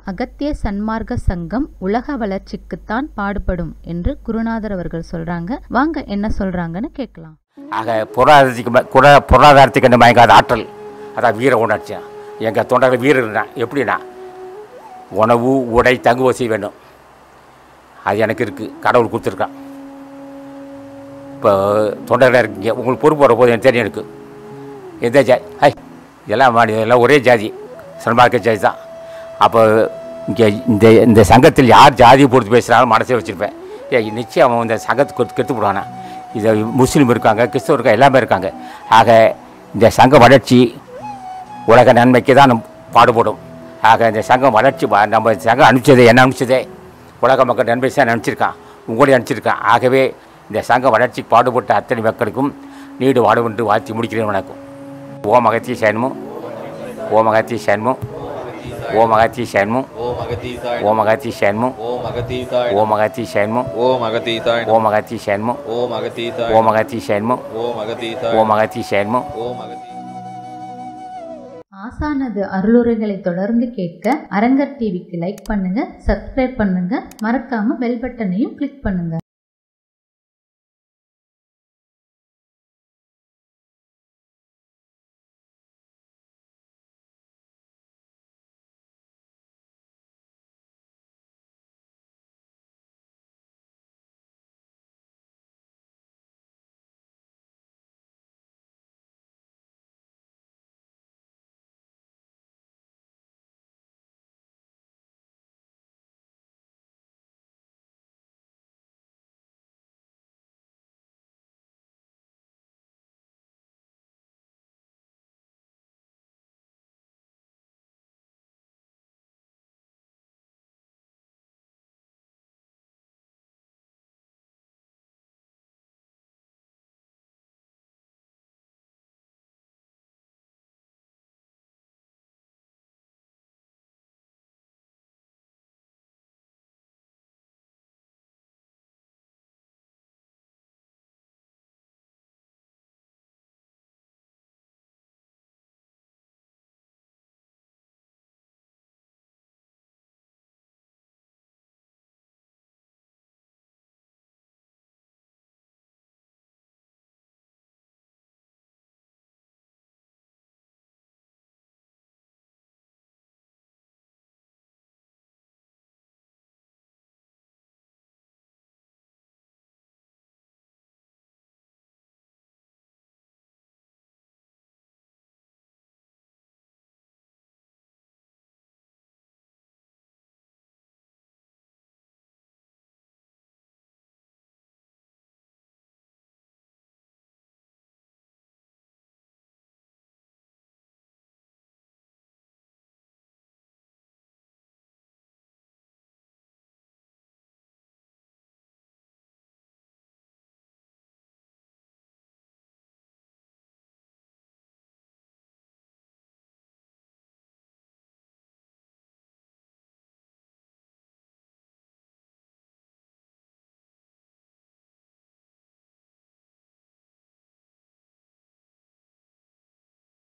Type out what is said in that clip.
அகத்திய சன்மார்க்க சங்கம் உலக வளர்ச்சிக்குத்தான் பாடுபடும் என்று குருநாதர் அவர்கள் சொல்றாங்க வாங்க என்ன சொல்றாங்கன்னு கேட்கலாம் ஆக பொருளாதாரத்துக்கு ம- குட- பொருளாதாரத்துக்கு என்ன மயங்காத ஆற்றல் அதான் வீர உணர்ச்சி எங்கள் தொண்டர்கள் வீரர்னா எப்படின்னா உணவு உடை தங்கு வசதி வேணும் அது எனக்கு இருக்குது கடவுள் கொடுத்துருக்கான் இப்போ தொண்டர்களாக இருக்கீங்க உங்களுக்கு பொறுப்பு வர போது எனக்கு தெரியும் எனக்கு எந்த ஜாதி ஹை இதெல்லாம் மாடி இதெல்லாம் ஒரே ஜாதி சன்மார்க்க ஜாதி தான் அப்போ இங்கே இந்த இந்த சங்கத்தில் யார் ஜாதியை பொறுத்து பேசுகிறாலும் மனசே வச்சுருப்பேன் ஏ நிச்சயம் அவன் இந்த சங்கத்தை கொடுத்து கெட்டு போடுவானா இது முஸ்லீம் இருக்காங்க கிறிஸ்தவ இருக்காங்க எல்லாமே இருக்காங்க ஆக இந்த சங்க வளர்ச்சி உலக நன்மைக்கு தான் நம் பாடுபடும் ஆக இந்த சங்கம் வளர்ச்சி வ- நம்ம சங்கம் அனுப்பிச்சதே என்ன அனுப்பிச்சதே உலக மக்கள் நன்மை தான் நினச்சிருக்கான் உங்களையும் நினச்சிருக்கான் ஆகவே இந்த சங்க வளர்ச்சிக்கு பாடுபட்ட அத்தனை மக்களுக்கும் நீடு வாடுவென்று வாழ்த்தி முடிக்கிறேன் வணக்கம் ஓம் அகத்திய சயனமும் ஓம் அகத்திய சயனமும் ஓம் அகத்திய சயனமும் ஓம் அகதீதாய் ஓம் அகத்திய சயனமும் ஓம் அகதீதாய் ஓம் அகத்திய சயனமும் ஓம் அகதீதாய் ஓம் அகத்திய சயனமும் ஓம் அகதீதாய் ஓம் அகத்திய சயனமும் ஓம் அகதீதாய் ஓம் அகத்திய சயனமும் ஓம் அகதீ ஆசானது அருளுரைகளை தொடர்ந்து கேட்க அரங்கர் டிவிக்கு லைக் பண்ணுங்க சப்ஸ்கிரைப் பண்ணுங்க மறக்காம பெல் பட்டனையும் கிளிக் பண்ணுங்க